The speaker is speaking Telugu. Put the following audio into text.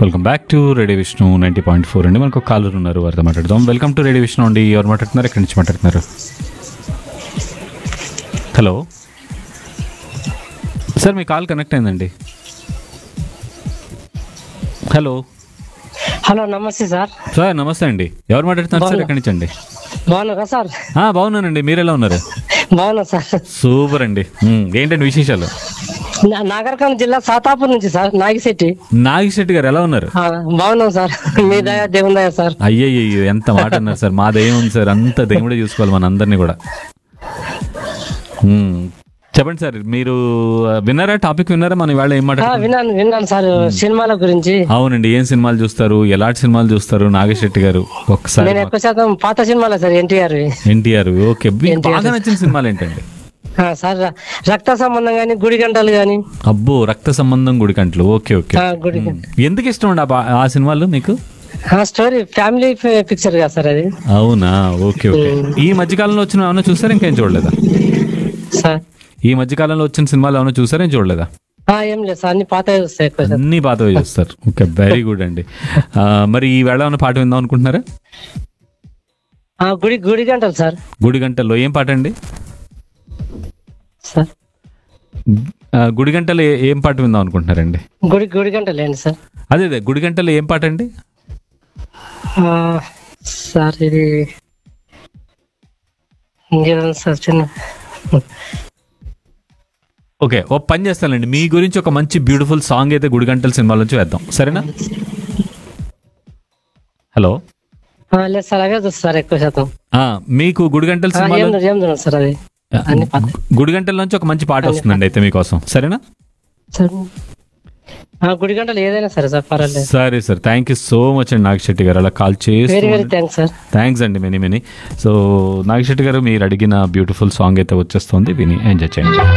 Welcome back to radio Vishnu ninety point four అండి మనకు కాలర్ ఉన్నారు వారితో మాట్లాడదాం వెల్కమ్ టు రేడియో విష్ణు అండి ఎవరు మాట్లాడుతున్నారు ఎక్కడి నుంచి మాట్లాడుతున్నారు హలో సార్ మీ కాల్ కనెక్ట్ అయిందండి హలో హలో నమస్తే సార్ సార్ నమస్తే అండి ఎవరు మాట్లాడుతున్నారు సార్ ఎక్కడి నుంచి అండి బాగున్నారా సార్ ఆ, బాగున్నానండి మీరు ఎలా ఉన్నారు బాగున్నా సార్ సూపర్ అండి ఉమ్, ఏంటండి విశేషాలు నా- నాగర్కర్నూలు జిల్లా సాతాపూర్ నుంచి సార్ నాగిశెట్టి నాగిశెట్టి గారు ఎలా ఉన్నారు ఆ, బాగున్నాం సార్ మీ దయ దేవుని దయ సార్ అయ్యయ్యో ఎంత మాట అన్నారు సార్ మా దయ్యం ఉంది సార్ అంత దేవుడే చూసుకోవాలి మన అందరినీ కూడా మ్మ్. చెప్పండి సార్ మీరు ఆ, విన్నారా టాపిక్ విన్నారా మనం ఇవాళ ఏం ఆ, మాట్లాడుతున్నాం విన్నాను విన్నాను సార్ సినిమాల గురించి అవునండి ఏం సినిమాలు చూస్తారు ఎలాంటి సినిమాలు చూస్తారు నాగశెట్టి గారు ఒక్కసారి నేను ఎక్కువ శాతం పాత సినిమాలే సార్ ఎన్టీఆర్ ఎన్టీఆర్ ఓకే మీకు బాగా నచ్చిన సినిమాలు ఏంటండి సార్ ర- రక్త సంబంధం గాని గుడి గంటలు గాని అబ్బో రక్త సంబంధం గుడికంట్లు ఓకే ఓకే ఆ, గుడి గంట ఎందుకు ఇష్టం అండి ఆ బా- ఆ సినిమాలు మీకు ఆ స్టోరీ ఫ్యామిలీ పిక్చర్ కదా సార్ అది అవునా ఓకే ఓకే ఈ మధ్యకాలంలో వచ్చిన ఏమైనా చూసారా ఇంకేం చూడలేదా సార్ ఈ మధ్యకాలంలో వచ్చిన సినిమాలు ఏమైనా చూసారా ఏం చూడలేదా ఆ, ఏం లేదు సార్ అన్ని పాత వస్తాయి ఎక్కువ శాతం అన్ని పాతవి చూస్తారు ఓకే వెరీ గుడ్ అండి ఆ, మరి ఈ వేళ ఏమైనా పాట విందాం అనుకుంటున్నారా ఆ, గుడి గుడి గంటలు సార్ గుడి గంటల్లో ఏం పాట అండి సార్ ఆ, గుడి గంటలో ఏ- ఏం పాట విందాం అనుకుంటున్నారండి గుడి గుడి గంటలు ఏంటి సార్ అదే అదే గుడి గంటలో ఏం పాట అండి ఆ, సార్ ఇది ఇంకేదో సార్ చిన్న ఓకే ఓ పని చేస్తానండి మీ గురించి ఒక మంచి బ్యూటిఫుల్ సాంగ్ అయితే గుడి గంటల సినిమాల నుంచి వేద్దాం సరేనా హలో ఆ, లేదు సార్ అవే చూస్తా సార్ ఎక్కువ శాతం ఆ, మీకు గుడి గంటల ఆ, సినిమాలో ఏం లేదు, ఏం చూడండి సార్ అది అన్ని పాత గుడి గంటల నుంచి ఒక మంచి పాట వస్తుందండి అయితే మీకోసం సరేనా సార్ ఆ, గుడి గంటలు ఏదైనా సరే సార్ పర్వాలేదు సరే sir thank you so much అండి నాగశెట్టి గారు అలా కాల్ చేసి very very thanks sir thanks అండి మెనీ మెనీ సో నాగశెట్టి గారు మీరు అడిగిన బ్యూటిఫుల్ సాంగ్ అయితే వచ్చేస్తుంది విని ఎంజాయ్ చేయండి